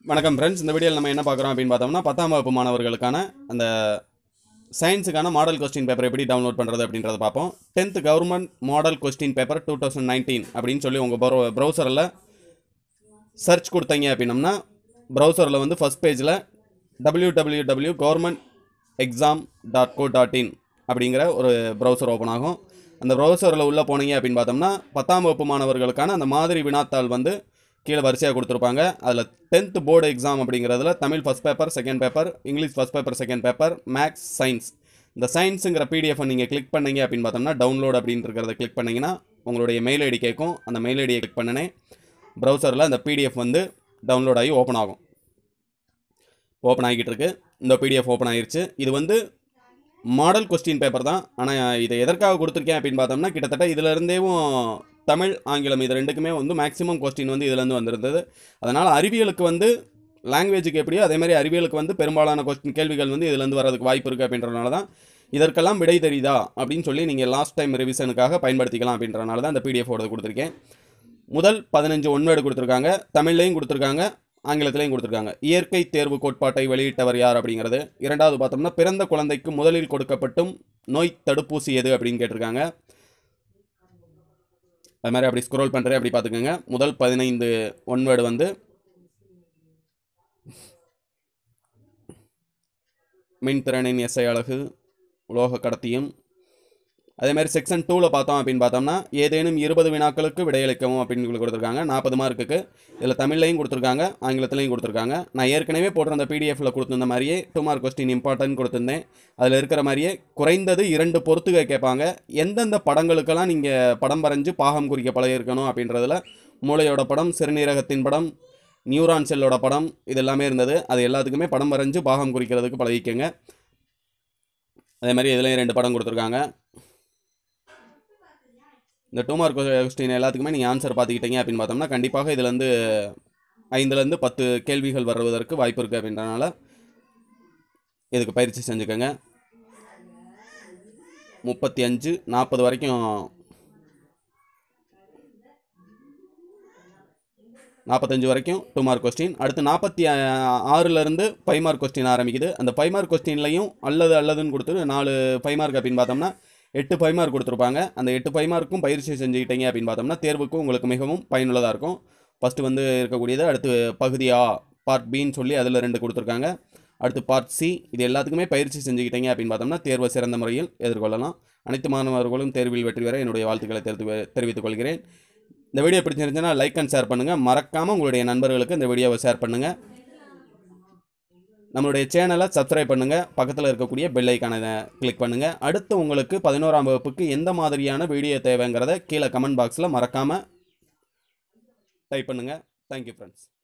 வணக்கம் ஃப்ரெண்ட்ஸ் இந்த வீடியோவில் நம்ம என்ன பார்க்குறோம் அப்படின்னு பார்த்தோம்னா பத்தாம் வகுப்பு மாணவர்களுக்கான அந்த சயின்ஸுக்கான மாடல் கொஸ்டின் பேப்பர் எப்படி டவுன்லோட் பண்ணுறது அப்படின்றத பார்ப்போம் tenth government model question paper two thousand nineteen அப்படின்னு சொல்லி உங்கள் ப்ரௌ ப்ரௌசரில் சர்ச் கொடுத்தீங்க அப்படின்னம்னா ப்ரௌசரில் வந்து ஃபஸ்ட் பேஜில் W W W government exam dot co dot in அப்படிங்கிற ஒரு ப்ரௌசர் ஓப்பன் ஆகும் அந்த ப்ரௌசரில் உள்ளே போனீங்க அப்படின்னு பார்த்தோம்னா பத்தாம் வகுப்பு மாணவர்களுக்கான அந்த மாதிரி வினாத்தாள் வந்து கீழே வரிசையாக கொடுத்துருப்பாங்க அதில் டென்த் போர்டு எக்ஸாம் அப்படிங்கிறதுல Tamil first paper second paper English first paper second paper maths science இந்த சயின்ஸுங்கிற பிடிஎஃப் நீங்கள் கிளிக் பண்ணீங்க அப்படின்னு பார்த்தோம்னா டவுன்லோட் அப்படின்னு இருக்கிறத கிளிக் பண்ணிங்கன்னா உங்களுடைய மெயில் ஐடி கேட்கும் அந்த மெயில் ஐடியை கிளிக் பண்ணினே ப்ரௌசரில் அந்த பிடிஎஃப் வந்து டவுன்லோட் ஆகி ஓப்பன் ஆகும் ஓப்பன் ஆகிக்கிட்டு இருக்கு இந்த பிடிஎஃப் ஓப்பன் ஆகிருச்சு இது வந்து மாடல் கொஸ்டின் பேப்பர் தான் ஆனால் இதை எதற்காக கொடுத்துருக்கேன் அப்படின்னு பார்த்தோம்னா கிட்டத்தட்ட இதிலிருந்தேவும் தமிழ் ஆங்கிலம் இது ரெண்டுக்குமே வந்து மேக்ஸிமம் கொஸ்டின் வந்து இதுலேருந்து வந்திருந்தது அதனால் அறிவியலுக்கு வந்து லாங்குவேஜுக்கு எப்படியோ அதே மாதிரி அறிவியலுக்கு வந்து பெரும்பாலான கொஸ்டின் கேள்விகள் வந்து இதுலேருந்து வரதுக்கு வாய்ப்பு இருக்குது அப்படின்றனால தான் இதற்கெல்லாம் விடை தெரியுதா அப்படின்னு சொல்லி நீங்கள் லாஸ்ட் டைம் ரிவிஷனுக்காக பயன்படுத்திக்கலாம் அப்படின்றனால தான் இந்த பிடிஎஃப் ஓட கொடுத்துருக்கேன் முதல் பதினஞ்சு ஒன்வேர்டு கொடுத்துருக்காங்க தமிழ்லையும் கொடுத்துருக்காங்க ஆங்கிலத்திலையும் கொடுத்துருக்காங்க இயற்கை தேர்வு கோட்பாட்டை வெளியிட்டவர் யார் அப்படிங்கிறது இரண்டாவது பார்த்தோம்னா பிறந்த குழந்தைக்கு முதலில் கொடுக்கப்பட்டும் நோய் தடுப்பூசி எது அப்படின்னு கேட்டிருக்காங்க அது மாதிரி அப்படி ஸ்க்ரோல் பண்ணுறேன் அப்படி பார்த்துக்கோங்க முதல் பதினைந்து ஒன்வேர்டு வந்து மின்திறனின் எஸ்ஐ அழகு உலோக கடத்தியும் அதே மாதிரி செக்ஷன் டூவில் பார்த்தோம் அப்படின்னு பார்த்தோம்னா ஏதேனும் இருபது வினாக்களுக்கு விடையளிக்கவும் அப்படின்னு சொல்லி கொடுத்துருக்காங்க நாற்பது மார்க்குக்கு இதில் தமிழ்லையும் கொடுத்துருக்காங்க ஆங்கிலத்திலையும் கொடுத்துருக்காங்க நான் ஏற்கனவே போட்டிருந்த பிடிஎஃப்ல கொடுத்துருந்த மாதிரியே டூ மார்க் கொஸ்டின் இம்பார்ட்டன்ட் கொடுத்துருந்தேன் அதில் இருக்கிற மாதிரியே குறைந்தது இரண்டு பொறுத்துக கேட்பாங்க எந்தெந்த படங்களுக்கெல்லாம் நீங்கள் படம் வரைஞ்சு பாகம் குறிக்க பழகிருக்கணும் அப்படின்றதுல மூளையோட படம் சிறுநீரகத்தின் படம் நியூரான் செல்லோட படம் இது எல்லாமே இருந்தது அது எல்லாத்துக்குமே படம் வரைஞ்சு பாகம் குறிக்கிறதுக்கு பழகிக்கங்க அதே மாதிரி இதுலேயும் ரெண்டு படம் கொடுத்துருக்காங்க இந்த டூ மார்க் கொஸ்டின் எல்லாத்துக்குமே நீங்கள் ஆன்சர் பார்த்துக்கிட்டீங்க அப்படின்னு பார்த்தோம்னா கண்டிப்பாக இதுலேருந்து ஐந்துலேருந்து பத்து கேள்விகள் வருவதற்கு வாய்ப்பு இருக்குது அப்படின்றனால இதுக்கு பயிற்சி செஞ்சுக்கோங்க முப்பத்தி அஞ்சு நாற்பது வரைக்கும் நாற்பத்தஞ்சு வரைக்கும் டூ மார்க் கொஸ்டின் அடுத்து நாற்பத்தி ஆறுலேருந்து ஃபைவ் மார்க் கொஸ்டின் ஆரம்பிக்குது அந்த ஃபைவ் மார்க் கொஸ்டின்லையும் அல்லது அல்லதுன்னு கொடுத்து நாலு ஃபைவ் மார்க் அப்படின்னு பார்த்தோம்னா எட்டு ஃபைவ் மார்க் கொடுத்துருப்பாங்க அந்த எட்டு ஃபைவ் மார்க்கும் பயிற்சி செஞ்சுக்கிட்டீங்க அப்படின்னு பார்த்தோம்னா தேர்வுக்கு உங்களுக்கு மிகவும் பயனுள்ளதாக இருக்கும் ஃபஸ்ட்டு வந்து இருக்கக்கூடியது அடுத்து பகுதி ஆ பார்ட் பின்னு சொல்லி அதில் ரெண்டு கொடுத்துருக்காங்க அடுத்து பார்ட் சி இது எல்லாத்துக்குமே பயிற்சி செஞ்சுக்கிட்டீங்க அப்படின்னு பார்த்தோம்னா தேர்வை சிறந்த முறையில் எதிர்கொள்ளலாம் அனைத்து மாணவர்களும் தேர்வில் வெற்றி பெற என்னுடைய வாழ்த்துக்களை தெரிவித்து தெரிவித்துக் கொள்கிறேன் இந்த வீடியோ பிடிச்சிருந்துச்சுன்னா லைக் அண்ட் ஷேர் பண்ணுங்கள் மறக்காமல் உங்களுடைய நண்பர்களுக்கு இந்த வீடியோவை ஷேர் பண்ணுங்கள் நம்மளுடைய சேனலை சப்ஸ்கிரைப் பண்ணுங்கள் பக்கத்தில் இருக்கக்கூடிய பெல் ஐக்கானை கிளிக் பண்ணுங்கள் அடுத்து உங்களுக்கு பதினோராம் வகுப்புக்கு எந்த மாதிரியான வீடியோ தேவைங்கிறத கீழே கமெண்ட் பாக்ஸில் மறக்காமல் டைப் பண்ணுங்கள் தேங்க்யூ ஃப்ரெண்ட்ஸ்